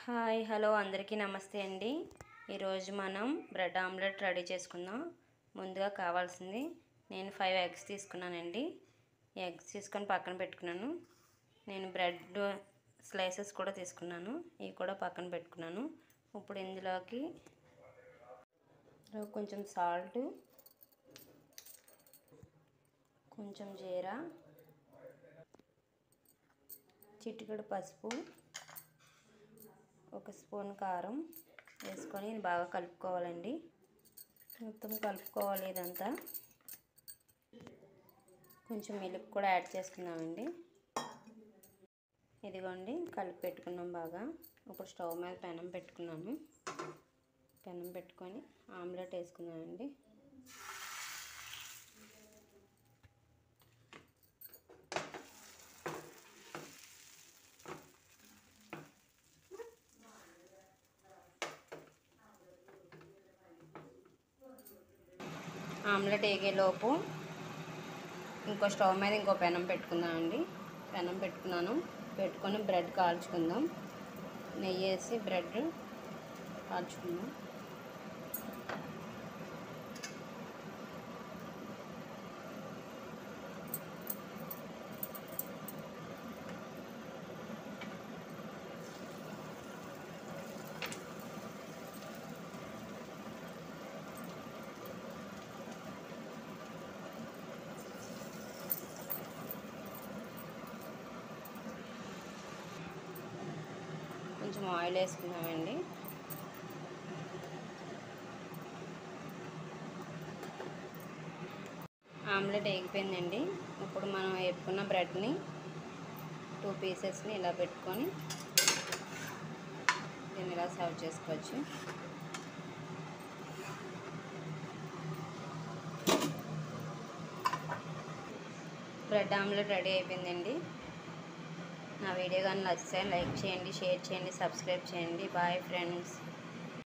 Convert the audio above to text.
hi hello అందరికీ నమస్తే అండి ఈరోజు మనం బ్రెడ్ ఆమ్లెట్ రెడీ చేసుకుందాం ముందుగా కావాల్సింది నేను ఫైవ్ ఎగ్స్ తీసుకున్నానండి ఎగ్స్ తీసుకొని పక్కన పెట్టుకున్నాను నేను బ్రెడ్ స్లైసెస్ కూడా తీసుకున్నాను ఇవి కూడా పక్కన పెట్టుకున్నాను ఇప్పుడు ఇందులోకి కొంచెం సాల్ట్ కొంచెం జీరా చిటికెడు పసుపు ఒక స్పూన్ కారం వేసుకొని బాగా కలుపుకోవాలండి మొత్తం కలుపుకోవాలి ఇదంతా కొంచెం మిల్క్ కూడా యాడ్ చేసుకుందామండి ఇదిగోండి కలిపి పెట్టుకున్నాం బాగా ఇప్పుడు స్టవ్ మీద పెనం పెట్టుకున్నాను పెనం పెట్టుకొని ఆమ్లెట్ వేసుకుందామండి ఆమ్లెట్ వేగేలోపు ఇంకో స్టవ్ మీద ఇంకో పెనం పెట్టుకుందామండి పెనం పెట్టుకున్నాను పెట్టుకొని బ్రెడ్ కాల్చుకుందాం నెయ్యి వేసి బ్రెడ్ కాల్చుకుందాం కొంచెం ఆయిల్ వేసుకున్నామండి ఆమ్లెట్ వేగిపోయిందండి ఇప్పుడు మనం వేపుకున్న బ్రెడ్ని టూ పీసెస్ని ఇలా పెట్టుకొని దీన్ని ఇలా సర్వ్ చేసుకోవచ్చు బ్రెడ్ ఆమ్లెట్ రెడీ అయిపోయిందండి నా వీడియో కానీ నచ్చితే లైక్ చేయండి షేర్ చేయండి సబ్స్క్రైబ్ చేయండి బాయ్ ఫ్రెండ్స్